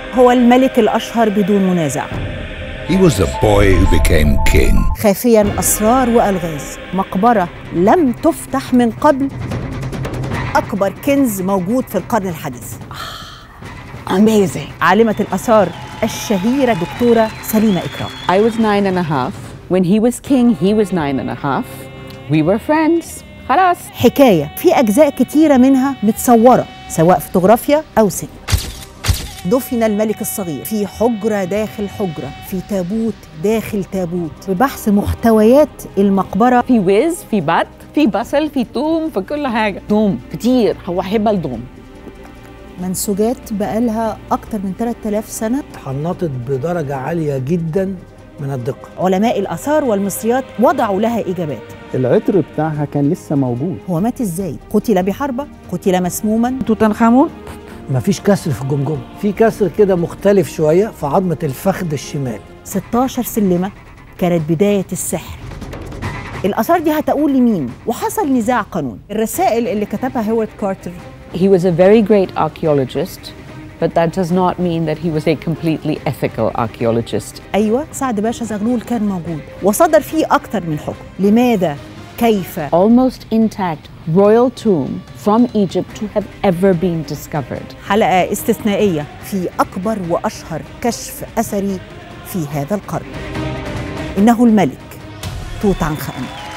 هو الملك الأشهر بدون منازع He was the boy who became king. خافيا أسرار وألغاز مقبرة لم تفتح من قبل أكبر كنز موجود في القرن الحديث Amazing. عالمة الآثار الشهيرة دكتورة سليمة إكرام I was nine and a half. When he was king, he was nine and a half. We were friends. خلاص. حكاية في أجزاء كتيرة منها متصورة سواء فوتوغرافيا أو سينما دفن الملك الصغير في حجرة داخل حجرة في تابوت داخل تابوت ببحث محتويات المقبرة في وز في بط في بصل في توم في كل حاجة دوم كتير هو حب الدوم منسوجات بقالها أكتر من 3000 سنة حنطت بدرجة عالية جدا من الدقة علماء الآثار والمصريات وضعوا لها إجابات العطر بتاعها كان لسه موجود هو مات إزاي؟ قتل بحربة؟ قتل مسموما؟ توت عنخ آمون مفيش كسر في الجمجمة في كسر كده مختلف شوية في عظمة الفخذ الشمال 16 سلمة كانت بداية السحر الآثار دي هتقول لمين؟ وحصل نزاع قانوني الرسائل اللي كتبها هوارد كارتر He was a very great archaeologist, but that does not mean that he was a completely ethical archaeologist. أيوة سعد باشا زغلول كان موجود وصدر فيه أكتر من حكم لماذا؟ كيف؟ Almost intact royal tomb from Egypt to have ever been discovered. حلقة استثنائية في أكبر وأشهر كشف أثري في هذا القرن إنه الملك توت عنخ آمون